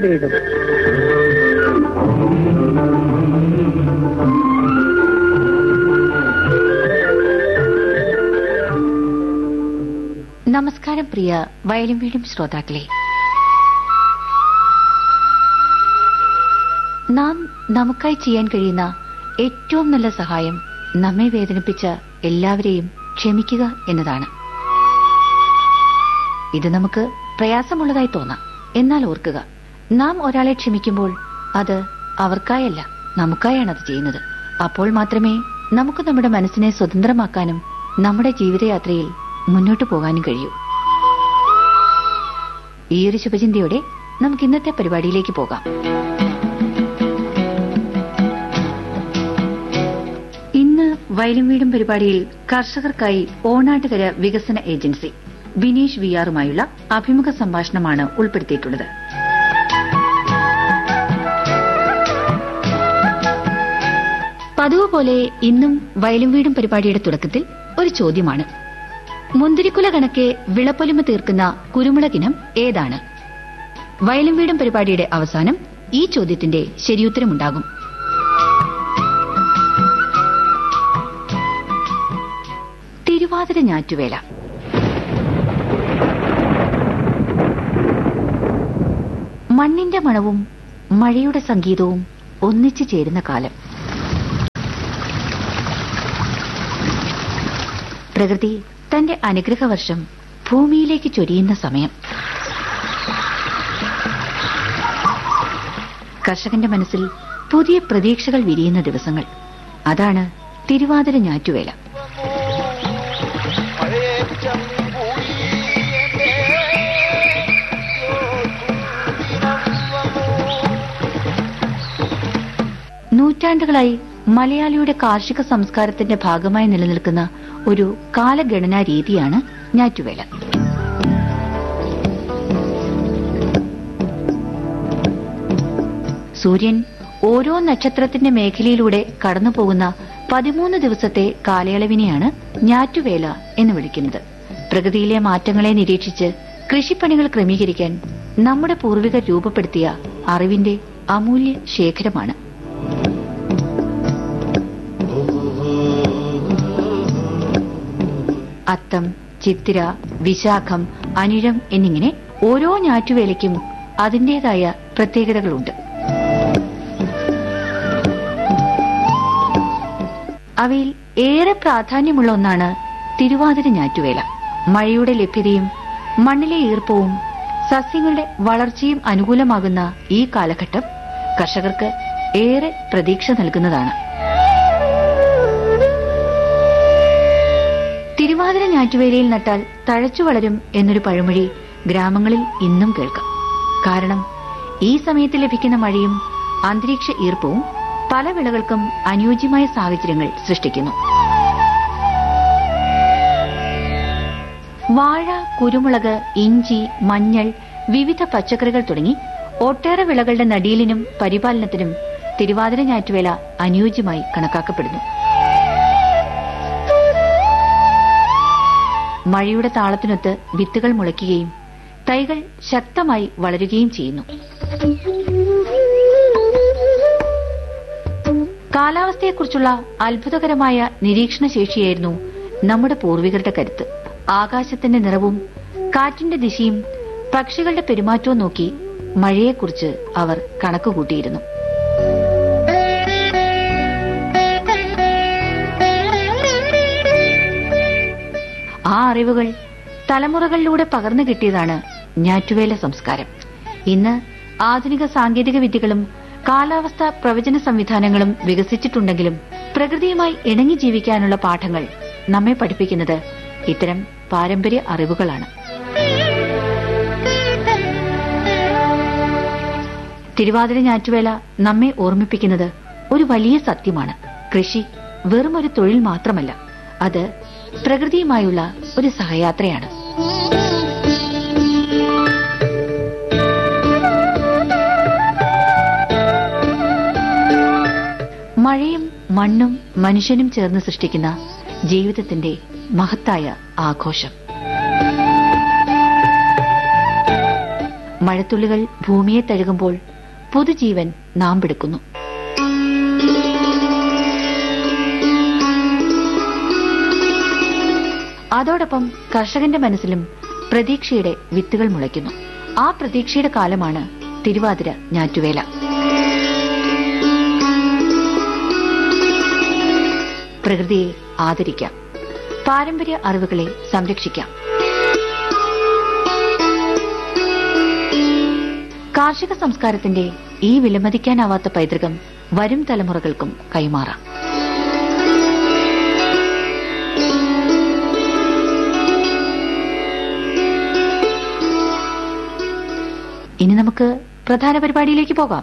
വീടും നമസ്കാരം പ്രിയ വയലും വീടും ശ്രോതാക്കളെ നാം നമുക്കായി ചെയ്യാൻ കഴിയുന്ന ഏറ്റവും നല്ല സഹായം നമ്മെ വേദനിപ്പിച്ച എല്ലാവരെയും ക്ഷമിക്കുക എന്നതാണ് ഇത് നമുക്ക് പ്രയാസമുള്ളതായി തോന്നാം എന്നാൽ ഓർക്കുക നാം ഒരാളെ ക്ഷമിക്കുമ്പോൾ അത് അവർക്കായല്ല നമുക്കായാണ് അത് ചെയ്യുന്നത് അപ്പോൾ മാത്രമേ നമുക്ക് നമ്മുടെ മനസ്സിനെ സ്വതന്ത്രമാക്കാനും നമ്മുടെ ജീവിതയാത്രയിൽ മുന്നോട്ടു പോകാനും കഴിയൂ ഈ ഒരു ശുഭചിന്തയോടെ നമുക്ക് ഇന്നത്തെ പരിപാടിയിലേക്ക് പോകാം ഇന്ന് വയലും വീടും പരിപാടിയിൽ കർഷകർക്കായി ഓണാട്ടുകര വികസന ഏജൻസി ബിനീഷ് വി ആറുമായുള്ള അഭിമുഖ സംഭാഷണമാണ് ഉൾപ്പെടുത്തിയിട്ടുള്ളത് പതിവ് പോലെ ഇന്നും വയലും വീടും പരിപാടിയുടെ തുടക്കത്തിൽ ഒരു ചോദ്യമാണ് മുന്തിരിക്കുല കണക്കെ വിളപ്പൊലിമ തീർക്കുന്ന കുരുമുളകിനം ഏതാണ് വയലും വീടും പരിപാടിയുടെ അവസാനം ഈ ചോദ്യത്തിന്റെ ശരിയുത്തരമുണ്ടാകും തിരുവാതിര ഞാറ്റുവേല മണ്ണിന്റെ മണവും മഴയുടെ സംഗീതവും ഒന്നിച്ചു ചേരുന്ന കാലം പ്രകൃതി തന്റെ അനുഗ്രഹവർഷം ഭൂമിയിലേക്ക് ചൊരിയുന്ന സമയം കർഷകന്റെ മനസ്സിൽ പുതിയ പ്രതീക്ഷകൾ വിരിയുന്ന ദിവസങ്ങൾ അതാണ് തിരുവാതിര ഞാറ്റുവേല നൂറ്റാണ്ടുകളായി മലയാളിയുടെ കാർഷിക സംസ്കാരത്തിന്റെ ഭാഗമായി നിലനിൽക്കുന്ന ഒരു കാലഗണനാ രീതിയാണ് ഞാറ്റുവേല സൂര്യൻ ഓരോ നക്ഷത്രത്തിന്റെ മേഖലയിലൂടെ കടന്നുപോകുന്ന പതിമൂന്ന് ദിവസത്തെ കാലയളവിനെയാണ് ഞാറ്റുവേല എന്ന് വിളിക്കുന്നത് പ്രകൃതിയിലെ മാറ്റങ്ങളെ നിരീക്ഷിച്ച് കൃഷിപ്പണികൾ ക്രമീകരിക്കാൻ നമ്മുടെ പൂർവികർ രൂപപ്പെടുത്തിയ അറിവിന്റെ അമൂല്യ ശേഖരമാണ് അത്തം ചിത്തിര വിശാഖം അനിഴം എന്നിങ്ങനെ ഓരോ ഞാറ്റുവേലയ്ക്കും അതിന്റേതായ പ്രത്യേകതകളുണ്ട് അവയിൽ ഏറെ പ്രാധാന്യമുള്ള ഒന്നാണ് തിരുവാതിര ഞാറ്റുവേല മഴയുടെ ലഭ്യതയും മണ്ണിലെ ഈർപ്പവും സസ്യങ്ങളുടെ വളർച്ചയും അനുകൂലമാകുന്ന ഈ കാലഘട്ടം കർഷകർക്ക് ഏറെ പ്രതീക്ഷ നൽകുന്നതാണ് തിരുവാതിര ഞാറ്റുവേലയിൽ നട്ടാൽ തഴച്ചു വളരും എന്നൊരു പഴമൊഴി ഗ്രാമങ്ങളിൽ ഇന്നും കേൾക്കാം കാരണം ഈ സമയത്ത് ലഭിക്കുന്ന മഴയും അന്തരീക്ഷ ഈർപ്പവും പല വിളകൾക്കും അനുയോജ്യമായ സാഹചര്യങ്ങൾ സൃഷ്ടിക്കുന്നു വാഴ കുരുമുളക് ഇഞ്ചി മഞ്ഞൾ വിവിധ പച്ചക്കറികൾ തുടങ്ങി ഒട്ടേറെ വിളകളുടെ നടീലിനും പരിപാലനത്തിനും തിരുവാതിര ഞാറ്റുവേല അനുയോജ്യമായി കണക്കാക്കപ്പെടുന്നു മഴയുടെ താളത്തിനൊത്ത് വിത്തുകൾ മുളയ്ക്കുകയും തൈകൾ ശക്തമായി വളരുകയും ചെയ്യുന്നു കാലാവസ്ഥയെക്കുറിച്ചുള്ള അത്ഭുതകരമായ നിരീക്ഷണ ശേഷിയായിരുന്നു നമ്മുടെ പൂർവികരുടെ കരുത്ത് ആകാശത്തിന്റെ നിറവും കാറ്റിന്റെ ദിശയും പക്ഷികളുടെ പെരുമാറ്റവും നോക്കി മഴയെക്കുറിച്ച് അവർ കണക്കുകൂട്ടിയിരുന്നു ആ അറിവുകൾ തലമുറകളിലൂടെ പകർന്നു കിട്ടിയതാണ് ഞാറ്റുവേല സംസ്കാരം ഇന്ന് ആധുനിക സാങ്കേതിക വിദ്യകളും കാലാവസ്ഥ പ്രവചന സംവിധാനങ്ങളും വികസിച്ചിട്ടുണ്ടെങ്കിലും പ്രകൃതിയുമായി ഇണങ്ങി ജീവിക്കാനുള്ള പാഠങ്ങൾ നമ്മെ പഠിപ്പിക്കുന്നത് ഇത്തരം പാരമ്പര്യ അറിവുകളാണ് തിരുവാതിര ഞാറ്റുവേല നമ്മെ ഓർമ്മിപ്പിക്കുന്നത് ഒരു വലിയ സത്യമാണ് കൃഷി വെറും ഒരു തൊഴിൽ മാത്രമല്ല അത് പ്രകൃതിയുമായുള്ള ഒരു സഹയാത്രയാണ് മഴയും മണ്ണും മനുഷ്യനും ചേർന്ന് സൃഷ്ടിക്കുന്ന ജീവിതത്തിന്റെ മഹത്തായ ആഘോഷം മഴത്തുള്ളികൾ ഭൂമിയെ തഴുകുമ്പോൾ പുതുജീവൻ നാം പിടുക്കുന്നു അതോടൊപ്പം കർഷകന്റെ മനസ്സിലും പ്രതീക്ഷയുടെ വിത്തുകൾ മുളയ്ക്കുന്നു ആ പ്രതീക്ഷയുടെ കാലമാണ് തിരുവാതിര ഞാറ്റുവേല പ്രകൃതിയെ ആദരിക്കാം പാരമ്പര്യ അറിവുകളെ സംരക്ഷിക്കാം കാർഷിക സംസ്കാരത്തിന്റെ ഈ വിലമതിക്കാനാവാത്ത പൈതൃകം വരും തലമുറകൾക്കും കൈമാറാം ഇനി നമുക്ക് പ്രധാന പരിപാടിയിലേക്ക് പോകാം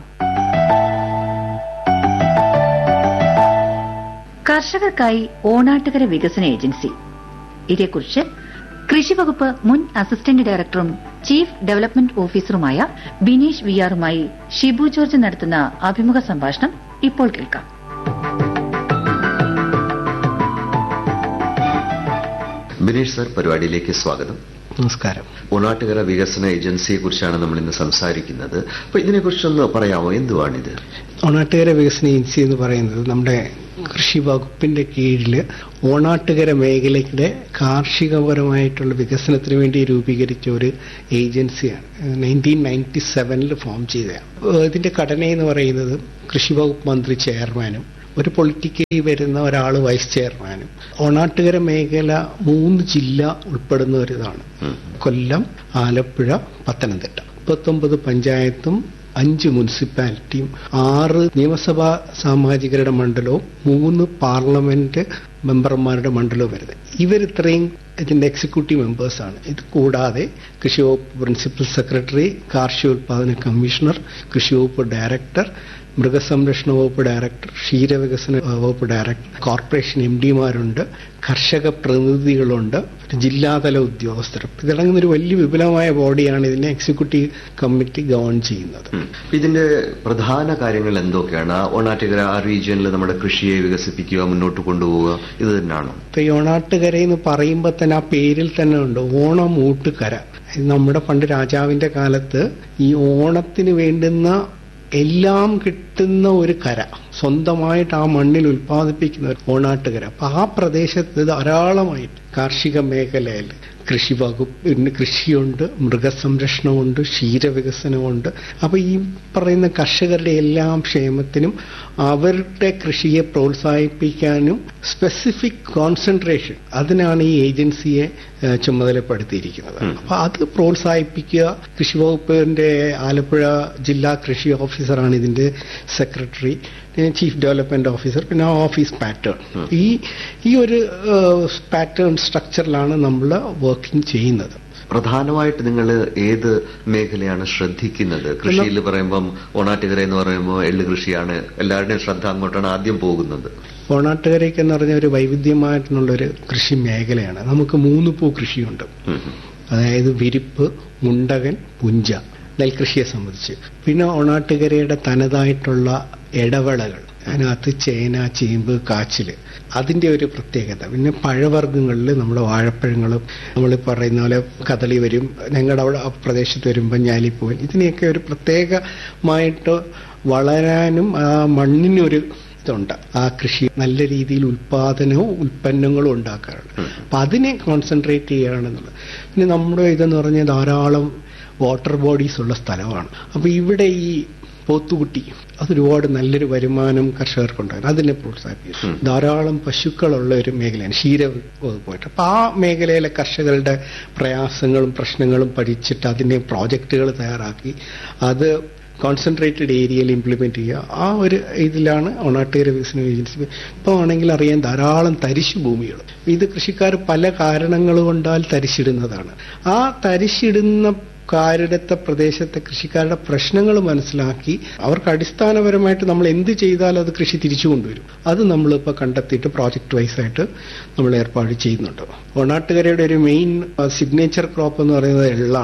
കർഷകർക്കായി ഓണാട്ടുകര വികസന ഏജൻസി ഇതേക്കുറിച്ച് കൃഷിവകുപ്പ് മുൻ അസിസ്റ്റന്റ് ഡയറക്ടറും ചീഫ് ഡെവലപ്മെന്റ് ഓഫീസറുമായ ബിനീഷ് വി ആറുമായി ഷിബു ജോർജ് നടത്തുന്ന അഭിമുഖ സംഭാഷണം ഇപ്പോൾ കേൾക്കാം ബിനീഷ് സർ പരിപാടിയിലേക്ക് സ്വാഗതം നമസ്കാരം ഉണാട്ടുകര വികസന ഏജൻസിയെ കുറിച്ചാണ് നമ്മൾ ഇന്ന് സംസാരിക്കുന്നത് അപ്പൊ ഇതിനെക്കുറിച്ചൊന്ന് പറയാമോ എന്തുവാണിത് ഓണാട്ടുകര വികസന ഏജൻസി എന്ന് പറയുന്നത് നമ്മുടെ കൃഷി വകുപ്പിന്റെ കീഴിൽ ഓണാട്ടുകര മേഖലയുടെ കാർഷികപരമായിട്ടുള്ള വികസനത്തിന് വേണ്ടി രൂപീകരിച്ച ഒരു ഏജൻസിയാണ് നയൻറ്റീൻ നയൻറ്റി സെവനിൽ ഫോം ചെയ്തതാണ് ഇതിന്റെ ഘടന എന്ന് പറയുന്നത് കൃഷി വകുപ്പ് മന്ത്രി ചെയർമാനും ഒരു പൊളിറ്റിക്കലി വരുന്ന ഒരാൾ വൈസ് ചെയർമാനും ഓണാട്ടുകര മേഖല മൂന്ന് ജില്ല ഉൾപ്പെടുന്ന ഒരു ഇതാണ് കൊല്ലം ആലപ്പുഴ പത്തനംതിട്ട മുപ്പത്തൊമ്പത് പഞ്ചായത്തും അഞ്ച് മുനിസിപ്പാലിറ്റിയും ആറ് നിയമസഭാ സാമാജികരുടെ മണ്ഡലവും മൂന്ന് പാർലമെന്റ് മെമ്പർമാരുടെ മണ്ഡലവും വരുന്നത് ഇവരിത്രയും ഇതിന്റെ എക്സിക്യൂട്ടീവ് മെമ്പേഴ്സാണ് ഇത് കൂടാതെ കൃഷി വകുപ്പ് പ്രിൻസിപ്പൽ സെക്രട്ടറി കാർഷികോത്പാദന കമ്മീഷണർ കൃഷി വകുപ്പ് ഡയറക്ടർ മൃഗസംരക്ഷണ വകുപ്പ് ഡയറക്ടർ ക്ഷീരവികസന വകുപ്പ് ഡയറക്ടർ കോർപ്പറേഷൻ എം ഡിമാരുണ്ട് കർഷക പ്രതിനിധികളുണ്ട് ജില്ലാതല ഉദ്യോഗസ്ഥർ ഇതടങ്ങുന്ന ഒരു വലിയ വിപുലമായ ബോഡിയാണ് ഇതിനെ എക്സിക്യൂട്ടീവ് കമ്മിറ്റി ഗവൺ ചെയ്യുന്നത് ഇതിന്റെ പ്രധാന കാര്യങ്ങൾ എന്തൊക്കെയാണ് ഓണാട്ടുകര ആ റീജിയനിൽ നമ്മുടെ കൃഷിയെ വികസിപ്പിക്കുക മുന്നോട്ട് കൊണ്ടുപോവുക ഇത് തന്നെയാണോ ഇപ്പൊ ഈ ഓണാട്ടുകര എന്ന് പറയുമ്പോൾ തന്നെ ആ പേരിൽ തന്നെ ഉണ്ട് ഓണം ഊട്ടുകര ഇത് നമ്മുടെ പണ്ട് രാജാവിന്റെ കാലത്ത് ഈ ഓണത്തിന് വേണ്ടുന്ന എല്ലാം കിട്ടുന്ന ഒരു കര സ്വന്തമായിട്ട് ആ മണ്ണിൽ ഉൽപ്പാദിപ്പിക്കുന്ന ഒരു ഓണാട്ടുകര അപ്പൊ ആ പ്രദേശത്ത് ധാരാളമായിട്ട് കാർഷിക മേഖലയിൽ കൃഷി വകുപ്പ് കൃഷിയുണ്ട് മൃഗസംരക്ഷണമുണ്ട് ക്ഷീരവികസനമുണ്ട് അപ്പൊ ഈ പറയുന്ന കർഷകരുടെ എല്ലാം ക്ഷേമത്തിനും അവരുടെ കൃഷിയെ പ്രോത്സാഹിപ്പിക്കാനും സ്പെസിഫിക് കോൺസെൻട്രേഷൻ അതിനാണ് ഈ ഏജൻസിയെ ഏഹ്, ചുമതലപ്പെടുത്തിയിരിക്കുന്നത് അപ്പൊ അത് പ്രോത്സാഹിപ്പിക്കുക കൃഷി വകുപ്പിന്റെ ആലപ്പുഴ ജില്ലാ കൃഷി ഓഫീസറാണ് ഇതിന്റെ സെക്രട്ടറി ചീഫ് ഡെവലപ്മെന്റ് ഓഫീസർ പിന്നെ ഓഫീസ് പാറ്റേൺ ഈ ഈ ഒരു പാറ്റേൺ സ്ട്രക്ചറിലാണ് നമ്മൾ വർക്കിംഗ് ചെയ്യുന്നത് പ്രധാനമായിട്ട് നിങ്ങൾ ഏത് മേഖലയാണ് ശ്രദ്ധിക്കുന്നത് കൃഷിയിൽ പറയുമ്പം ഓണാട്ടുകര എന്ന് പറയുമ്പോൾ എള്ളു കൃഷിയാണ് എല്ലാവരുടെയും ശ്രദ്ധ അങ്ങോട്ടാണ് ആദ്യം പോകുന്നത് ഓണാട്ടുകരയ്ക്ക് എന്ന് പറഞ്ഞ ഒരു വൈവിധ്യമായിട്ടുള്ളൊരു കൃഷി മേഖലയാണ് നമുക്ക് മൂന്ന് പൂ കൃഷിയുണ്ട് ഉം. അതായത് വിരിപ്പ് മുണ്ടകൻ പുഞ്ച നെൽകൃഷിയെ സംബന്ധിച്ച് പിന്നെ ഓണാട്ടുകരയുടെ തനതായിട്ടുള്ള ഇടവേളകൾ അതിനകത്ത് ചേന ചേമ്പ് കാച്ചില് അതിന്റെ ഒരു പ്രത്യേകത പിന്നെ പഴവർഗ്ഗങ്ങളിൽ നമ്മുടെ വാഴപ്പഴങ്ങളും നമ്മൾ പറയുന്ന പോലെ കദളി വരും ഞങ്ങളുടെ അവിടെ ആ പ്രദേശത്ത് വരുമ്പോൾ ഞാലിപ്പൂവൻ ഇതിനെയൊക്കെ ഒരു പ്രത്യേകമായിട്ട് വളരാനും ആ മണ്ണിനൊരു ഇതുണ്ട് ആ കൃഷി നല്ല രീതിയിൽ ഉൽപാദനവും ഉൽപ്പന്നങ്ങളും ഉണ്ടാക്കാറുണ്ട് അപ്പൊ അതിനെ കോൺസെൻട്രേറ്റ് ചെയ്യുകയാണെന്നുള്ളത് പിന്നെ നമ്മുടെ ഇതെന്ന് പറഞ്ഞാൽ ധാരാളം വാട്ടർ ബോഡീസ് ഉള്ള സ്ഥലമാണ് അപ്പൊ ഇവിടെ ഈ പോത്തുകുട്ടി അതൊരുപാട് നല്ലൊരു വരുമാനം കർഷകർക്കുണ്ടാകും അതിനെ പ്രോത്സാഹിപ്പിക്കും ധാരാളം പശുക്കളുള്ള ഒരു മേഖലയാണ് ക്ഷീര വകുപ്പായിട്ട് അപ്പൊ ആ മേഖലയിലെ കർഷകരുടെ പ്രയാസങ്ങളും പ്രശ്നങ്ങളും പഠിച്ചിട്ട് അതിനെ പ്രോജക്റ്റുകൾ തയ്യാറാക്കി അത് കോൺസെൻട്രേറ്റഡ് ഏരിയയിൽ ഇംപ്ലിമെന്റ് ചെയ്യുക ആ ഒരു ഇതിലാണ് ഒണാട്ടുകര വികസന ഏജൻസി ഇപ്പോൾ ആണെങ്കിൽ അറിയാൻ ധാരാളം തരിശു ഭൂമികൾ ഇത് കൃഷിക്കാർ പല കാരണങ്ങൾ കൊണ്ടാൽ തരിശിടുന്നതാണ് ആ തരിശിടുന്ന കാരിടത്തെ പ്രദേശത്തെ കൃഷിക്കാരുടെ പ്രശ്നങ്ങൾ മനസ്സിലാക്കി അവർക്ക് അടിസ്ഥാനപരമായിട്ട് നമ്മൾ എന്ത് ചെയ്താൽ അത് കൃഷി തിരിച്ചു കൊണ്ടുവരും അത് നമ്മളിപ്പോൾ കണ്ടെത്തിയിട്ട് പ്രോജക്റ്റ് വൈസ് ആയിട്ട് നമ്മൾ ഏർപ്പാട് ചെയ്യുന്നുണ്ട് ഒണാട്ടുകരയുടെ ഒരു മെയിൻ സിഗ്നേച്ചർ ക്രോപ്പ് എന്ന് പറയുന്നത് എള്ളാണ്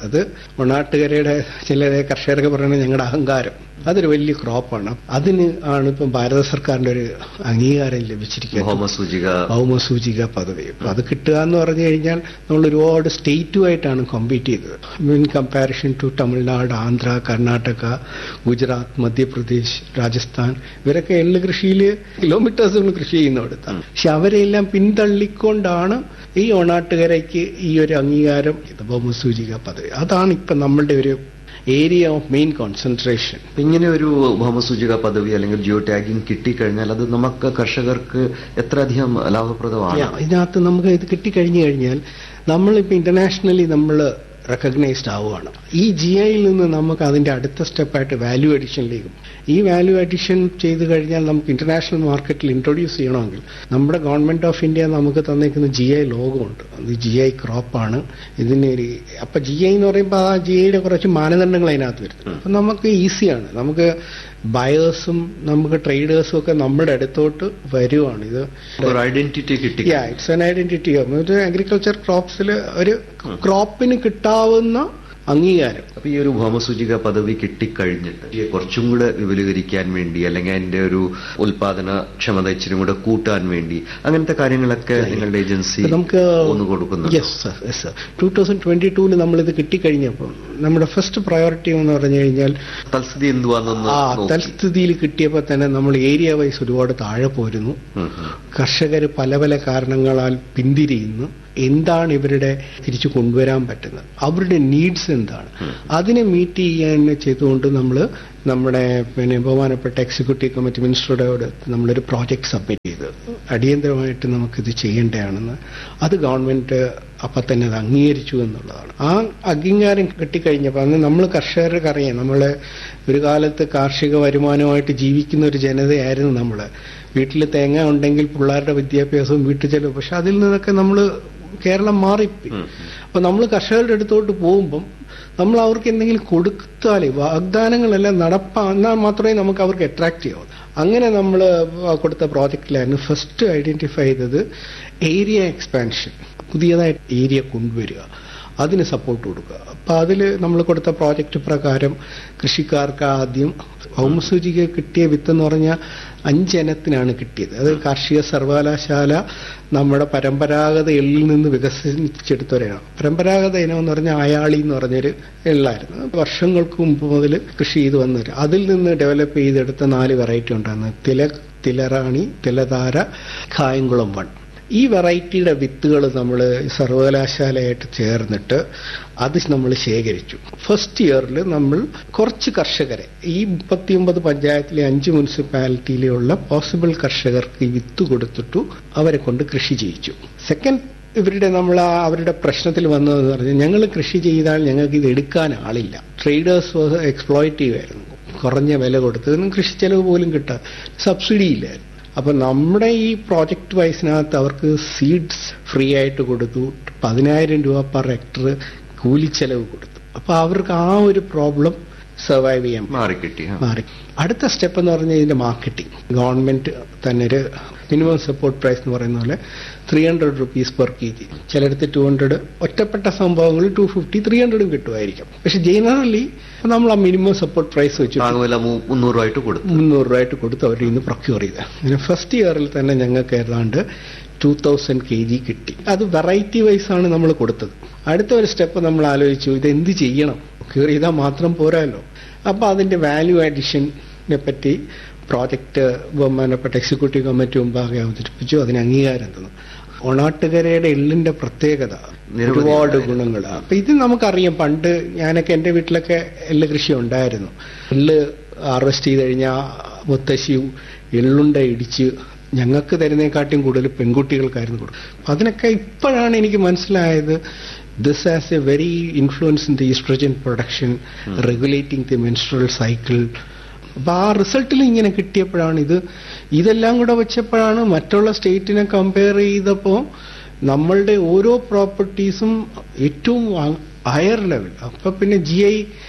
അത് ഒണാട്ടുകരയുടെ ചില കർഷകരൊക്കെ പറയുന്നത് ഞങ്ങളുടെ അഹങ്കാരം അതൊരു വലിയ ക്രോപ്പാണ് അതിന് ആണ് ഇപ്പം ഭാരത സർക്കാരിന്റെ ഒരു അംഗീകാരം ലഭിച്ചിരിക്കുന്നത് ഭൗമസൂചിക ഭൗമസൂചിക പദവി അപ്പൊ അത് കിട്ടുക എന്ന് പറഞ്ഞു കഴിഞ്ഞാൽ നമ്മൾ ഒരുപാട് സ്റ്റേറ്റുമായിട്ടാണ് കോമ്പീറ്റ് ചെയ്തത് in comparison to Tamil Nadu Andhra Karnataka Gujarat Madhya Pradesh Rajasthan ഇവരൊക്കെ എള്ള് കൃഷിയിൽ കിലോമീറ്റേഴ്സുകൾ കൃഷി ചെയ്യുന്നിടത്താണ് പക്ഷെ അവരെല്ലാം പിന്തള്ളിക്കൊണ്ടാണ് ഈ ഓണാട്ടുകരയ്ക്ക് ഈ ഒരു അംഗീകാരം ഇത് ഭൗമസൂചിക പദവി അതാണ് ഇപ്പൊ നമ്മളുടെ ഒരു ഏരിയ ഓഫ് മെയിൻ കോൺസെൻട്രേഷൻ ഇങ്ങനെ ഒരു ഭൗമസൂചിക പദവി അല്ലെങ്കിൽ ജിയോ ടാഗിംഗ് കിട്ടിക്കഴിഞ്ഞാൽ അത് നമുക്ക് കർഷകർക്ക് എത്ര അധികം ലാഭപ്രദമാണ് ഇതിനകത്ത് നമുക്ക് ഇത് കിട്ടിക്കഴിഞ്ഞു കഴിഞ്ഞാൽ നമ്മളിപ്പോൾ ഇന്റർനാഷണലി നമ്മൾ റെക്കഗ്നൈസ്ഡ് ആവുകയാണ് ഈ ജി ഐയിൽ നിന്ന് നമുക്ക് അതിന്റെ അടുത്ത സ്റ്റെപ്പായിട്ട് വാല്യൂ അഡീഷനിലേക്കും ഈ വാല്യൂ അഡീഷൻ ചെയ്ത് കഴിഞ്ഞാൽ നമുക്ക് ഇന്റർനാഷണൽ മാർക്കറ്റിൽ ഇൻട്രൊഡ്യൂസ് ചെയ്യണമെങ്കിൽ നമ്മുടെ ഗവൺമെന്റ് ഓഫ് ഇന്ത്യ നമുക്ക് തന്നേക്കുന്ന ജി ഐ ലോഗമുണ്ട് അത് ജി ഐ ക്രോപ്പാണ് ഇതിന് ഒരു അപ്പൊ ജി ഐ എന്ന് പറയുമ്പോൾ ആ ജി ഐയുടെ കുറച്ച് മാനദണ്ഡങ്ങൾ അതിനകത്ത് വരുന്നത് അപ്പൊ നമുക്ക് ഈസിയാണ് നമുക്ക് ബയേഴ്സും നമുക്ക് ട്രേഡേഴ്സും ഒക്കെ നമ്മുടെ അടുത്തോട്ട് വരുവാണ് ഇത് ഒരു ഐഡന്റിറ്റി കിട്ടി യാ ഇറ്റ്സ് എൻ ഐഡന്റിറ്റി ഒരു അഗ്രികൾച്ചർ ക്രോപ്സിൽ ഒരു ക്രോപ്പിന് കിട്ടാവുന്ന അംഗീകാരം അപ്പൊ ഈ ഒരു ഭൗമസൂചിക പദവി കിട്ടിക്കഴിഞ്ഞിട്ട് ഈ കുറച്ചും കൂടെ വിപുലീകരിക്കാൻ വേണ്ടി അല്ലെങ്കിൽ അതിന്റെ ഒരു ഉൽപാദന ക്ഷമത ഇച്ചിരി കൂടെ കൂട്ടാൻ വേണ്ടി അങ്ങനത്തെ കാര്യങ്ങളൊക്കെ നിങ്ങളുടെ ഏജൻസി നമുക്ക് ഒന്ന് കൊടുക്കുന്നുണ്ട് yes sir yes sir two thousand twenty ടൂവിൽ നമ്മളിത് കിട്ടിക്കഴിഞ്ഞപ്പോൾ നമ്മുടെ ഫസ്റ്റ് പ്രയോറിറ്റി എന്ന് പറഞ്ഞു കഴിഞ്ഞാൽ തൽസ്ഥിതി എന്തുവാന്നൊന്ന് ആ നോക്കി. തൽസ്ഥിതിയിൽ കിട്ടിയപ്പോൾ തന്നെ നമ്മൾ ഏരിയ വൈസ് ഒരുപാട് താഴെ പോരുന്നു ഉം, ഉം. കർഷകർ പല പല കാരണങ്ങളാൽ പിന്തിരിയുന്നു എന്താണ് ഇവരുടെ തിരിച്ചു കൊണ്ടുവരാൻ പറ്റുന്നത് അവരുടെ നീഡ്സ് എന്താണ് അതിനെ മീറ്റ് ചെയ്യാൻ ചെയ്തുകൊണ്ട് നമ്മൾ നമ്മുടെ പിന്നെ ബഹുമാനപ്പെട്ട എക്സിക്യൂട്ടീവ് കമ്മിറ്റി മിനിസ്റ്ററുടെ നമ്മളൊരു പ്രോജക്ട് സബ്മിറ്റ് ചെയ്ത് അടിയന്തരമായിട്ട് നമുക്കിത് ചെയ്യേണ്ടതാണെന്ന് അത് ഗവൺമെന്റ് അപ്പൊ തന്നെ അത് അംഗീകരിച്ചു എന്നുള്ളതാണ് ആ അംഗീകാരം കിട്ടിക്കഴിഞ്ഞപ്പോൾ അന്ന് നമ്മൾ കർഷകർക്ക് അറിയാം നമ്മള് ഒരു കാലത്ത് കാർഷിക വരുമാനമായിട്ട് ജീവിക്കുന്ന ഒരു ജനതയായിരുന്നു നമ്മള് വീട്ടിൽ തേങ്ങ ഉണ്ടെങ്കിൽ പിള്ളേരുടെ വിദ്യാഭ്യാസവും വീട്ടു ചെലവ് പക്ഷെ അതിൽ നിന്നൊക്കെ നമ്മൾ കേരളം മാറിപ്പോയി ഉം. അപ്പൊ നമ്മൾ കർഷകരുടെ അടുത്തോട്ട് പോകുമ്പം നമ്മൾ അവർക്ക് എന്തെങ്കിലും കൊടുത്താലേ വാഗ്ദാനങ്ങളെല്ലാം നടപ്പാ എന്നാൽ മാത്രമേ നമുക്ക് അവർക്ക് അട്രാക്ട് ചെയ്യാവൂ അങ്ങനെ നമ്മൾ കൊടുത്ത പ്രോജക്റ്റിലായിരുന്നു ഫസ്റ്റ് ഐഡന്റിഫൈ ചെയ്തത് ഏരിയ എക്സ്പാൻഷൻ പുതിയതായിട്ട് ഏരിയ കൊണ്ടുവരിക അതിന് സപ്പോർട്ട് കൊടുക്കുക അപ്പൊ അതിൽ നമ്മൾ കൊടുത്ത പ്രോജക്റ്റ് പ്രകാരം കൃഷിക്കാർക്ക് ആദ്യം ഭൗമസൂചിക കിട്ടിയ വിത്ത് എന്ന് പറഞ്ഞാൽ അഞ്ചിനത്തിനാണ് കിട്ടിയത് അത് കാർഷിക സർവകലാശാല നമ്മുടെ പരമ്പരാഗത എള്ളിൽ നിന്ന് വികസിച്ചെടുത്തവരാണ് പരമ്പരാഗത ഇനം എന്ന് പറഞ്ഞാൽ അയാളി എന്ന് പറഞ്ഞൊരു എള്ളായിരുന്നു വർഷങ്ങൾക്ക് മുമ്പ് മുതൽ കൃഷി ചെയ്ത് വന്നവർ അതിൽ നിന്ന് ഡെവലപ്പ് ചെയ്തെടുത്ത നാല് വെറൈറ്റി ഉണ്ടായിരുന്നു തിലക് തിലറാണി തിലധാര കായംകുളം വൺ ഈ വെറൈറ്റിയുടെ വിത്തുകൾ നമ്മൾ സർവകലാശാലയായിട്ട് ചേർന്നിട്ട് അത് നമ്മൾ ശേഖരിച്ചു ഫസ്റ്റ് ഇയറിൽ നമ്മൾ കുറച്ച് കർഷകരെ ഈ മുപ്പത്തിയൊമ്പത് പഞ്ചായത്തിലെ അഞ്ച് മുനിസിപ്പാലിറ്റിയിലുള്ള പോസിബിൾ കർഷകർക്ക് ഈ വിത്ത് കൊടുത്തിട്ടു അവരെ കൊണ്ട് കൃഷി ചെയ്യിച്ചു സെക്കൻഡ് ഇവരുടെ നമ്മൾ ആ അവരുടെ പ്രശ്നത്തിൽ വന്നതെന്ന് പറഞ്ഞാൽ ഞങ്ങൾ കൃഷി ചെയ്താൽ ഞങ്ങൾക്ക് ഇത് എടുക്കാൻ ആളില്ല ട്രേഡേഴ്സ് എക്സ്പ്ലോയിറ്റീവ് ആയിരുന്നു കുറഞ്ഞ വില കൊടുത്ത് ഇതൊന്നും കൃഷി ചെലവ് പോലും കിട്ടാൻ സബ്സിഡി ഇല്ലായിരുന്നു അപ്പൊ നമ്മുടെ ഈ പ്രോജക്ട് വൈസിനകത്ത് അവർക്ക് സീഡ്സ് ഫ്രീ ആയിട്ട് കൊടുത്തു പതിനായിരം രൂപ പെർ ഹെക്ടർ കൂലിച്ചെലവ് കൊടുത്തു അപ്പൊ അവർക്ക് ആ ഒരു പ്രോബ്ലം സർവൈവ് ചെയ്യാൻ മാറിക്കിട്ടി ആ. മാറി അടുത്ത സ്റ്റെപ്പ് എന്ന് പറഞ്ഞാൽ ഇതിന്റെ മാർക്കറ്റിംഗ് ഗവൺമെന്റ് തന്നെ ഒരു മിനിമം സപ്പോർട്ട് പ്രൈസ് എന്ന് പറയുന്ന പോലെ three hundred rupees per K G ചിലയിടത്ത് ടു ഹൺഡ്രഡ് ഒറ്റപ്പെട്ട സംഭവങ്ങളിൽ ടു ഫിഫ്റ്റി ത്രീ ഹൺഡ്രഡും കിട്ടുമായിരിക്കും പക്ഷെ ജനറലി നമ്മൾ ആ മിനിമം സപ്പോർട്ട് പ്രൈസ് വെച്ചിട്ട് താങ്ങുവില മു- മുന്നൂറ് രൂപയായിട്ട് കൊടുത്തു മുന്നൂറ് രൂപയായിട്ട് കൊടുത്ത് അവരിൽ നിന്ന് പ്രൊക്യൂർ ചെയ്ത് അങ്ങനെ ഫസ്റ്റ് ഇയറിൽ തന്നെ ഞങ്ങൾക്ക് ഏതാണ്ട് ടൂ തൗസൻഡ് കെ ജി കിട്ടി അത് വെറൈറ്റി വൈസ് ആണ് നമ്മൾ കൊടുത്തത് അടുത്ത ഒരു സ്റ്റെപ്പ് നമ്മൾ ആലോചിച്ചു ഇത് എന്ത് ചെയ്യണം പ്രൊക്യൂർ ചെയ്താൽ മാത്രം പോരാല്ലോ അപ്പൊ അതിന്റെ വാല്യൂ അഡീഷനെ പറ്റി പ്രോജക്റ്റ് ബഹുമാനപ്പെട്ട എക്സിക്യൂട്ടീവ് കമ്മിറ്റി മുമ്പാകെ അവതരിപ്പിച്ചു അതിന് അംഗീകാരം തന്നു ഒണാട്ടുകരയുടെ എള്ളിന്റെ പ്രത്യേകത നിരവധി ഒരുപാട് ഗുണങ്ങൾ അപ്പൊ ഇത് നമുക്കറിയാം പണ്ട് ഞാനൊക്കെ എന്റെ വീട്ടിലൊക്കെ എള്ള് കൃഷി ഉണ്ടായിരുന്നു എള്ള് ഹാർവെസ്റ്റ് ചെയ്ത് കഴിഞ്ഞാൽ മുത്തശ്ശിയും എള്ളുണ്ട ഇടിച്ച് ഞങ്ങൾക്ക് തരുന്നതിനെക്കാട്ടിയും കൂടുതൽ പെൺകുട്ടികൾക്കായിരുന്നു കൊടുക്കും അപ്പൊ അതിനൊക്കെ ഇപ്പോഴാണ് എനിക്ക് മനസ്സിലായത് this has a very influence in the estrogen production regulating the menstrual cycle അപ്പൊ ആ റിസൾട്ടിൽ ഇങ്ങനെ കിട്ടിയപ്പോഴാണ് ഇത് ഇതെല്ലാം കൂടെ വെച്ചപ്പോഴാണ് മറ്റുള്ള സ്റ്റേറ്റിനെ കമ്പയർ ചെയ്തപ്പോൾ നമ്മളുടെ ഓരോ പ്രോപ്പർട്ടീസും ഏറ്റവും ഹയർ ലെവൽ അപ്പൊ പിന്നെ ജി ഐ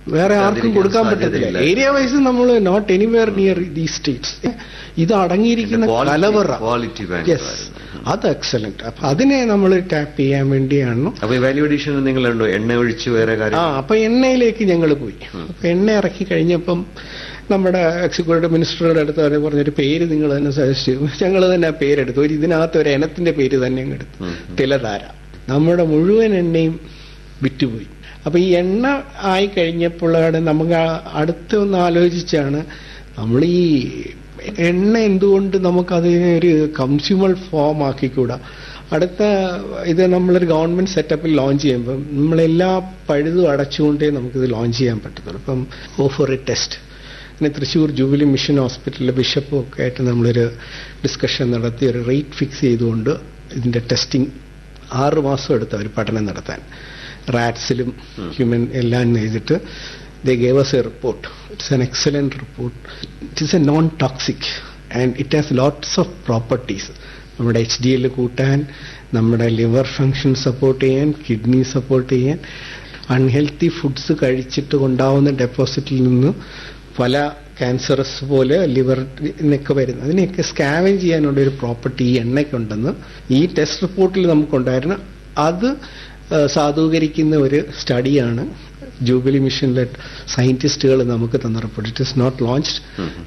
വേറെ ആർക്കും സാധിക്കാൻ കൊടുക്കാൻ പറ്റത്തില്ല സാധ്യതയില്ല. ഏരിയ വൈസ് നമ്മൾ not anywhere near the states ഇത് അടങ്ങിയിരിക്കുന്ന quality- കലവറ quality bank യെസ് ആയിരുന്നു. അത് എക്സലന്റ് അപ്പൊ അതിനെ നമ്മൾ ടാപ്പ് ചെയ്യാൻ വേണ്ടിയാണ് അപ്പൊ വാല്യൂ അഡീഷൻ നിങ്ങളുണ്ടോ എണ്ണ ഒഴിച്ച് വേറെ ആ കാര്യം അപ്പൊ എണ്ണയിലേക്ക് ഞങ്ങൾ പോയി അപ്പൊ എണ്ണ ഇറക്കി കഴിഞ്ഞപ്പം നമ്മുടെ എക്സിക്യൂട്ടീവ് മിനിസ്റ്ററുടെ അടുത്ത് അവർ പറഞ്ഞൊരു പേര് നിങ്ങൾ തന്നെ സജസ്റ്റ് ചെയ്തു ഞങ്ങൾ തന്നെ ആ പേരെടുത്തു ഒരു ഇതിനകത്ത് ഒരു ഇനത്തിന്റെ പേര് തന്നെ അങ്ങ് എടുത്തു ഉം. തിലധാര നമ്മുടെ മുഴുവൻ എണ്ണയും വിറ്റുപോയി അപ്പൊ ഈ എണ്ണ ആയി കഴിഞ്ഞപ്പോഴാണ് നമുക്ക് ആ അടുത്ത് ഒന്ന് ആലോചിച്ചാണ് നമ്മൾ ഈ എണ്ണ എന്തുകൊണ്ട് നമുക്കതിനെ ഒരു കൺസ്യൂമർ ഫോം ആക്കിക്കൂടാ അടുത്ത ഇത് നമ്മളൊരു ഗവൺമെന്റ് സെറ്റപ്പിൽ ലോഞ്ച് ചെയ്യുമ്പം നമ്മളെല്ലാ പഴുതും അടച്ചുകൊണ്ടേ നമുക്കിത് ലോഞ്ച് ചെയ്യാൻ പറ്റത്തുള്ളൂ ഇപ്പം ഓഫർ എ ടെസ്റ്റ് പിന്നെ തൃശ്ശൂർ ജൂബിലി മിഷൻ ഹോസ്പിറ്റലിലെ ബിഷപ്പും ഒക്കെ ആയിട്ട് നമ്മളൊരു ഡിസ്കഷൻ നടത്തി ഒരു റേറ്റ് ഫിക്സ് ചെയ്തുകൊണ്ട് ഇതിന്റെ ടെസ്റ്റിംഗ് ആറ് മാസം എടുത്ത ഒരു പഠനം നടത്താൻ റാറ്റ്സിലും ഹ്യൂമൻ എല്ലാം ചെയ്തിട്ട് they gave us a report it's an excellent report it is a non toxic and it has lots of properties നമ്മുടെ എച്ച് ഡി എൽ കൂട്ടാൻ നമ്മുടെ ലിവർ ഫങ്ഷൻ സപ്പോർട്ട് ചെയ്യാൻ കിഡ്നി സപ്പോർട്ട് ചെയ്യാൻ അൺഹെൽത്തി ഫുഡ്സ് കഴിച്ചിട്ട് ഉണ്ടാവുന്ന ഡെപ്പോസിറ്റിൽ നിന്ന് പല ക്യാൻസറസ് പോലെ ലിവറിനൊക്കെ വരുന്നു അതിനെയൊക്കെ സ്കാവൻ ചെയ്യാനുള്ള ഒരു പ്രോപ്പർട്ടി ഈ എണ്ണയ്ക്കുണ്ടെന്ന് ഈ ടെസ്റ്റ് റിപ്പോർട്ടിൽ നമുക്കുണ്ടായിരുന്നു അത് ആ, സാധൂകരിക്കുന്ന ഒരു സ്റ്റഡിയാണ് ജൂബിലി മിഷനിലെ സയന്റിസ്റ്റുകൾ നമുക്ക് തന്ന report it is not launched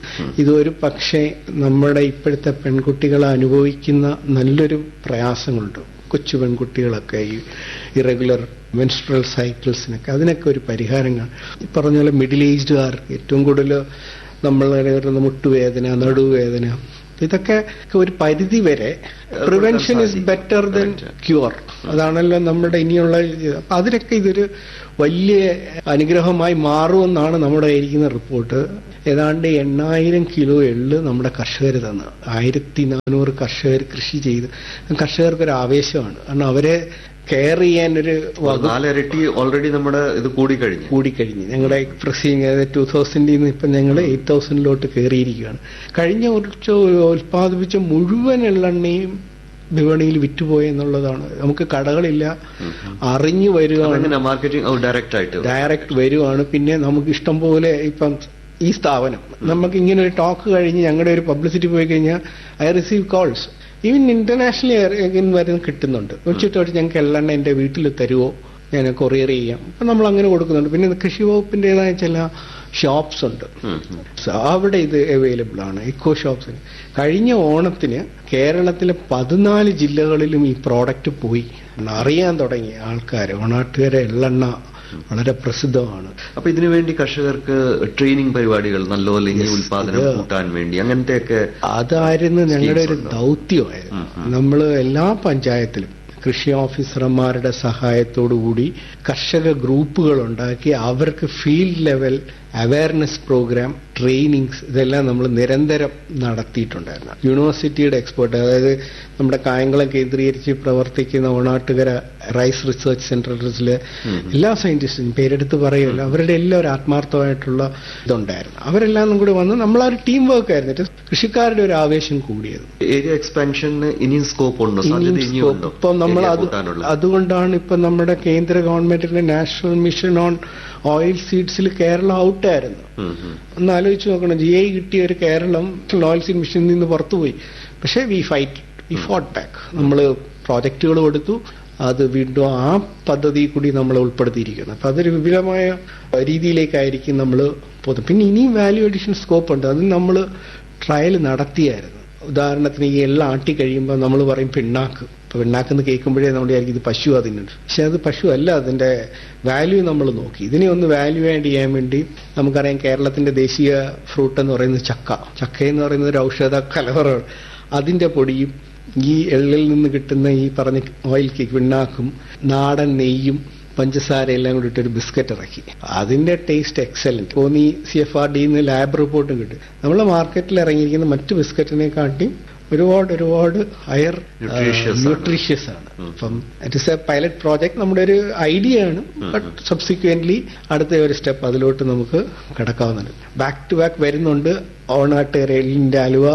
ഇതൊരു പക്ഷേ നമ്മുടെ ഇപ്പോഴത്തെ പെൺകുട്ടികൾ അനുഭവിക്കുന്ന നല്ലൊരു പ്രയാസങ്ങളുണ്ട് കൊച്ചു പെൺകുട്ടികളൊക്കെ ഈ ഇറഗുലർ മെൻസ്ട്രൽ സൈക്കിൾസിനൊക്കെ അതിനൊക്കെ ഒരു പരിഹാരം കാണും ഈ പറഞ്ഞ പോലെ മിഡിൽ ഏജ്ഡുകാർക്ക് ഏറ്റവും കൂടുതൽ നമ്മൾ വരുന്ന മുട്ടുവേദന നടുവേദന ഇതൊക്കെ ഒരു പരിധി വരെ prevention is better than cure അതാണല്ലോ നമ്മുടെ ഇനിയുള്ള ഇത്. അപ്പൊ അതിനൊക്കെ ഇതൊരു വലിയ അനുഗ്രഹമായി മാറുമെന്നാണ് നമ്മുടെ ഇരിക്കുന്ന റിപ്പോർട്ട് ഏതാണ്ട് എണ്ണായിരം കിലോ എള്ള് നമ്മുടെ കർഷകർ തന്നു ആയിരത്തി നാനൂറ് കർഷകർ കൃഷി ചെയ്ത് കർഷകർക്ക് ഒരു ആവേശമാണ് കാരണം അവരെ കെയർ ചെയ്യാൻ ഒരു വകുപ്പ് നാലിരട്ടി ഓൾറെഡി നമ്മുടെ ഇത് കൂടിക്കഴിഞ്ഞു കൂടിക്കഴിഞ്ഞ് ഞങ്ങളുടെ പ്രൊസീജിങ് ടൂ തൗസൻഡിൽ നിന്ന് ഇപ്പം ഞങ്ങൾ എയ്റ്റ് തൗസൻഡിലോട്ട് കയറിയിരിക്കുകയാണ് കഴിഞ്ഞ വർഷം ഉൽപ്പാദിപ്പിച്ച മുഴുവൻ എള്ളെണ്ണയും വിപണിയിൽ വിറ്റുപോയി എന്നുള്ളതാണ് നമുക്ക് കടകളില്ല അറിഞ്ഞു വരികയാണ് അങ്ങനെ മാർക്കറ്റിംഗ് ഡയറക്റ്റ് ആയിട്ട് ഡയറക്റ്റ് വരുവാണ് പിന്നെ നമുക്ക് ഇഷ്ടം പോലെ ഇപ്പം ഈ സ്ഥാപനം നമുക്ക് ഇങ്ങനെ ഒരു ടോക്ക് കഴിഞ്ഞ് ഞങ്ങളുടെ ഒരു പബ്ലിസിറ്റി പോയി കഴിഞ്ഞാൽ I receive calls even internationally വരുന്ന കിട്ടുന്നുണ്ട് വെച്ചിട്ട് ഞങ്ങൾക്ക് എള്ളെണ്ണ എൻ്റെ വീട്ടിൽ തരുമോ ഞാൻ കൊറിയർ ചെയ്യാം അപ്പൊ നമ്മൾ അങ്ങനെ കൊടുക്കുന്നുണ്ട് പിന്നെ കൃഷി വകുപ്പിൻ്റെതായ ചില ഷോപ്സ് ഉണ്ട് ഉം, ഉം. So, അവിടെ ഇത് അവൈലബിൾ ആണ് ഇക്കോ ഷോപ്സിന് കഴിഞ്ഞ ഓണത്തിന് കേരളത്തിലെ പതിനാല് ജില്ലകളിലും ഈ പ്രോഡക്റ്റ് പോയി അറിയാൻ തുടങ്ങി ആൾക്കാർ ഓണാട്ടുകാരെ എള്ളെണ്ണ വളരെ പ്രസിദ്ധമാണ് അപ്പൊ ഇതിനു വേണ്ടി കർഷകർക്ക് ട്രെയിനിങ് പരിപാടികൾ നല്ലപോലെ ഇനി Yes, ഉൽപാദനം ഇത് കൂട്ടാൻ വേണ്ടി അങ്ങനത്തെയൊക്കെ അതായിരുന്നു ഞങ്ങളുടെ ഒരു ഉണ്ടോ? ദൗത്യമായിരുന്നു ഉം, ഉം. നമ്മൾ എല്ലാ പഞ്ചായത്തിലും കൃഷി ഓഫീസർമാരുടെ സഹായത്തോടുകൂടി കർഷക ഗ്രൂപ്പുകൾ ഉണ്ടാക്കി അവർക്ക് field level awareness program trainings ഇതെല്ലാം നമ്മൾ നിരന്തരം നടത്തിയിട്ടുണ്ടായിരുന്നു യൂണിവേഴ്സിറ്റിയുടെ എക്സ്പേർട്ട് അതായത് നമ്മുടെ കായംകുളം കേന്ദ്രീകരിച്ച് പ്രവർത്തിക്കുന്ന ഓണാട്ടുകര റൈസ് റിസർച്ച് സെന്ററിലെ എല്ലാ സയന്റിസ്റ്റും പേരെടുത്ത് പറയുമല്ലോ അവരുടെ എല്ലാം ഒരു ആത്മാർത്ഥമായിട്ടുള്ള ഇതുണ്ടായിരുന്നു അവരെല്ലാം കൂടി വന്ന് നമ്മൾ ആ ഒരു ടീം വർക്ക് ആയിരുന്നിട്ട് കൃഷിക്കാരുടെ ഒരു ആവേശം കൂടിയത് ഏരിയ എക്സ്പാൻഷന് ഇനിയും സ്കോപ്പ് ഉണ്ടോ ഇനിയും സാധ്യത ഇനിയും scope. ഉണ്ടോ ഇപ്പം നമ്മൾ Area അത് കൂട്ടാനുള്ള അതുകൊണ്ടാണ് ഇപ്പൊ നമ്മുടെ കേന്ദ്ര ഗവൺമെന്റിന്റെ നാഷണൽ മിഷൻ ഓൺ ഓയിൽ സീഡ്സിൽ കേരളം ഔട്ടായിരുന്നു ഉം, ഉം. ഒന്ന് ആലോചിച്ച് നോക്കണം ജി ഐ കിട്ടിയ ഒരു കേരളം ഓയിൽ സീഡ് മിഷനിൽ നിന്ന് പുറത്തുപോയി പക്ഷേ we fight we fought back നമ്മൾ പ്രോജക്റ്റുകൾ കൊടുത്തു അത് വീണ്ടും ആ പദ്ധതി കൂടി നമ്മൾ ഉൾപ്പെടുത്തിയിരിക്കുന്നത് അപ്പൊ അതൊരു വിപുലമായ രീതിയിലേക്കായിരിക്കും നമ്മൾ പോകുന്നത് പിന്നെ ഇനിയും വാല്യൂ അഡീഷൻ സ്കോപ്പ് ഉണ്ട് അത് നമ്മൾ ട്രയൽ നടത്തിയായിരുന്നു ഉദാഹരണത്തിന് ഈ എള്ള ആട്ടി കഴിയുമ്പോൾ നമ്മൾ പറയും പിണ്ണാക്ക് ഇപ്പൊ പിണ്ണാക്ക് എന്ന് കേൾക്കുമ്പോഴേ നമ്മൾ വിചാരിക്കും ഇത് പശു അതിനുണ്ട് പക്ഷെ അത് പശു അല്ല അതിന്റെ വാല്യൂ നമ്മൾ നോക്കി ഇതിനെ ഒന്ന് വാല്യൂ ആഡ് ചെയ്യാൻ വേണ്ടി നമുക്കറിയാം കേരളത്തിന്റെ ദേശീയ ഫ്രൂട്ട് എന്ന് പറയുന്നത് ചക്ക ചക്ക എന്ന് പറയുന്നത് ഒരു ഔഷധ കലവറാണ് അതിന്റെ പൊടിയും ഈ എള്ളിൽ നിന്ന് കിട്ടുന്ന ഈ പറഞ്ഞ ഓയിൽ കേക്ക് പിണ്ണാക്കും നാടൻ നെയ്യും പഞ്ചസാര എല്ലാം കൂടി ഇട്ടൊരു ബിസ്ക്കറ്റ് ഇറക്കി അതിന്റെ ടേസ്റ്റ് എക്സലന്റ് തോന്നി സി എഫ് ആർ ഡിന്ന് ലാബ് റിപ്പോർട്ടും കിട്ടും നമ്മളെ മാർക്കറ്റിൽ ഇറങ്ങിയിരിക്കുന്ന മറ്റു ബിസ്ക്കറ്റിനെക്കാട്ടിയും ഒരുപാട് ഒരുപാട് ഹയർ Nutritious ആണ്. ന്യൂട്രീഷ്യസ് ആണ് അപ്പം it is a pilot project നമ്മുടെ ഒരു ഐഡിയ ആണ് ബട്ട് സബ്സിക്വന്റ്ലി അടുത്ത ഒരു സ്റ്റെപ്പ് അതിലോട്ട് നമുക്ക് കിടക്കാവുന്നതാണ് ബാക്ക് ടു ബാക്ക് വരുന്നുണ്ട് ഓണാട്ട് എള്ളിന്റെ അലുവ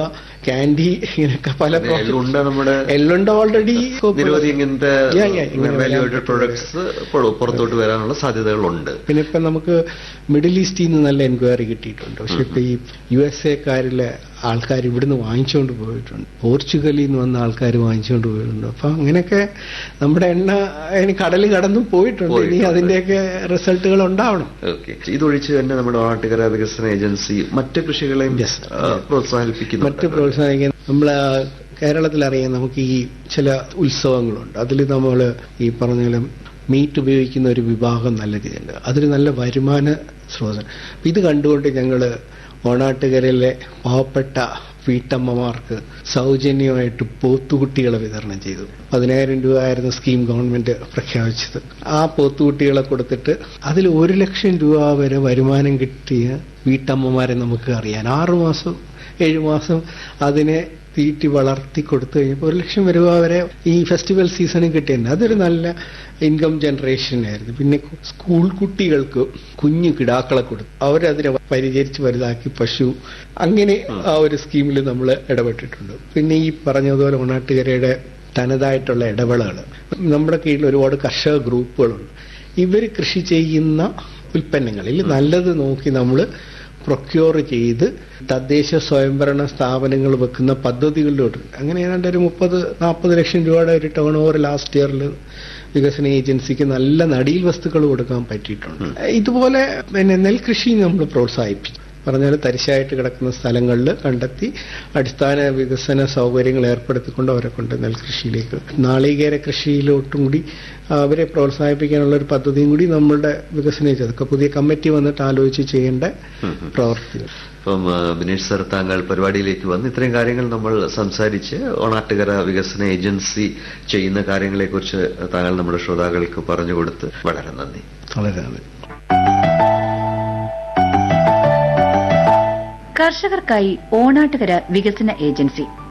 കാൻഡി ഇങ്ങനെയൊക്കെ പല എള്ളുണ്ട നമ്മുടെ എല്ലുണ്ട് ഓൾറെഡി നിരവധി ഇങ്ങനത്തെ Yeah, yeah, ഇങ്ങനെ വാല്യൂറ്റഡ് വരാൻ പ്രൊഡക്ട്സ് പുറത്തോട്ട് വരാനുള്ള സാധ്യതകളുണ്ട് പിന്നെ ഇപ്പൊ നമുക്ക് മിഡിൽ ഈസ്റ്റിൽ നിന്ന് നല്ല എൻക്വയറി കിട്ടിയിട്ടുണ്ട് പക്ഷെ ഇപ്പൊ ഈ യു എസ് എക്കാരിലെ ആൾക്കാർ ഇവിടുന്ന് വാങ്ങിച്ചുകൊണ്ട് പോയിട്ടുണ്ട് പോർച്ചുഗലിൽ നിന്ന് വന്ന ആൾക്കാർ വാങ്ങിച്ചുകൊണ്ട് പോയിട്ടുണ്ട് അപ്പൊ അങ്ങനെയൊക്കെ നമ്മുടെ എണ്ണ അതിന് കടൽ കടന്നു പോയിട്ടുണ്ട് ഇനി പോയിട്ടുണ്ട്. അതിന്റെയൊക്കെ റിസൾട്ടുകൾ ഉണ്ടാവണം ഓക്കെ ഇതൊഴിച്ച് തന്നെ നമ്മുടെ ഓണാട്ടുകര വികസന ഏജൻസി മറ്റ് കൃഷികളെയും Yes. ആ, പ്രോത്സാഹിപ്പിക്കുന്നുണ്ട് മറ്റ് പ്രോത്സാഹിക്കാൻ നമ്മൾ കേരളത്തിൽ അറിയാം നമുക്ക് ഈ ചില ഉത്സവങ്ങളുണ്ട് അതിൽ നമ്മൾ ഈ പറഞ്ഞ പോലെ മീറ്റ് ഉപയോഗിക്കുന്ന ഒരു വിഭാഗം നല്ല രീതിയുണ്ട് അതൊരു നല്ല വരുമാന സ്രോതസ് അപ്പൊ ഇത് കണ്ടുകൊണ്ട് ഞങ്ങൾ ഓണാട്ടുകരയിലെ പാവപ്പെട്ട വീട്ടമ്മമാർക്ക് സൗജന്യമായിട്ട് പോത്തുകുട്ടികളെ വിതരണം ചെയ്തു പതിനായിരം രൂപ ആയിരുന്നു സ്കീം ഗവൺമെന്റ് പ്രഖ്യാപിച്ചത് ആ പോത്തുകുട്ടികളെ കൊടുത്തിട്ട് അതിൽ ഒരു ലക്ഷം രൂപ വരെ വരുമാനം കിട്ടിയ വീട്ടമ്മമാരെ നമുക്ക് അറിയാൻ ആറുമാസം ഏഴുമാസം അതിനെ തീറ്റി വളർത്തി കൊടുത്തു കഴിഞ്ഞപ്പോൾ ഒരു ലക്ഷം രൂപ വരെ ഈ ഫെസ്റ്റിവൽ സീസണിൽ കിട്ടിയിട്ടുണ്ട് അതൊരു നല്ല ഇൻകം ജനറേഷൻ ആയിരുന്നു പിന്നെ സ്കൂൾ കുട്ടികൾക്ക് കുഞ്ഞു കിടാക്കളെ കൊടുത്തു അവരതിനെ പരിചരിച്ച് വലുതാക്കി പശു അങ്ങനെ ആ ഒരു സ്കീമിൽ നമ്മൾ ഇടപെട്ടിട്ടുണ്ട് പിന്നെ ഈ പറഞ്ഞതുപോലെ ഉണാട്ടുകരയുടെ തനതായിട്ടുള്ള ഇടവേളകൾ നമ്മുടെ കീഴിൽ ഒരുപാട് കർഷക ഗ്രൂപ്പുകളുണ്ട് ഇവർ കൃഷി ചെയ്യുന്ന ഉൽപ്പന്നങ്ങളിൽ നല്ലത് നോക്കി നമ്മൾ പ്രൊക്യൂർ ചെയ്ത് തദ്ദേശ സ്വയംഭരണ സ്ഥാപനങ്ങൾ വെക്കുന്ന പദ്ധതികളിലോട്ട് അങ്ങനെ ഏതാണ്ട് ഒരു മുപ്പത് നാൽപ്പത് ലക്ഷം രൂപയുടെ ഒരു ടേൺ ഓവർ ലാസ്റ്റ് ഇയറിൽ വികസന ഏജൻസിക്ക് നല്ല നടീൽ വസ്തുക്കൾ കൊടുക്കാൻ പറ്റിയിട്ടുണ്ട് ഇതുപോലെ പിന്നെ നെൽകൃഷി നമ്മൾ പ്രോത്സാഹിപ്പിച്ചു പറഞ്ഞാൽ തരിശായിട്ട് കിടക്കുന്ന സ്ഥലങ്ങളിൽ കണ്ടെത്തി അടിസ്ഥാന വികസന സൗകര്യങ്ങൾ ഏർപ്പെടുത്തിക്കൊണ്ട് അവരെ കൊണ്ട് നെൽകൃഷിയിലേക്ക് നാളികേര കൃഷിയിലോട്ടും കൂടി അവരെ പ്രോത്സാഹിപ്പിക്കാനുള്ള ഒരു പദ്ധതിയും കൂടി നമ്മളുടെ വികസന അതൊക്കെ പുതിയ കമ്മിറ്റി വന്നിട്ട് ആലോചിച്ച് ചെയ്യേണ്ട പ്രവർത്തികൾ ഇപ്പം ആ, ബിനീഷ് സർ താങ്കൾ പരിപാടിയിലേക്ക് വന്ന് ഇത്രയും കാര്യങ്ങൾ നമ്മൾ സംസാരിച്ച് ഓണാട്ടുകര വികസന ഏജൻസി ചെയ്യുന്ന കാര്യങ്ങളെക്കുറിച്ച് താങ്കൾ നമ്മുടെ ശ്രോതാക്കൾക്ക് പറഞ്ഞു കൊടുത്ത് വളരെ നന്ദി വളരെ നന്ദി കർഷകർക്കായി ഓണാട്ടുകര വികസന ഏജൻസി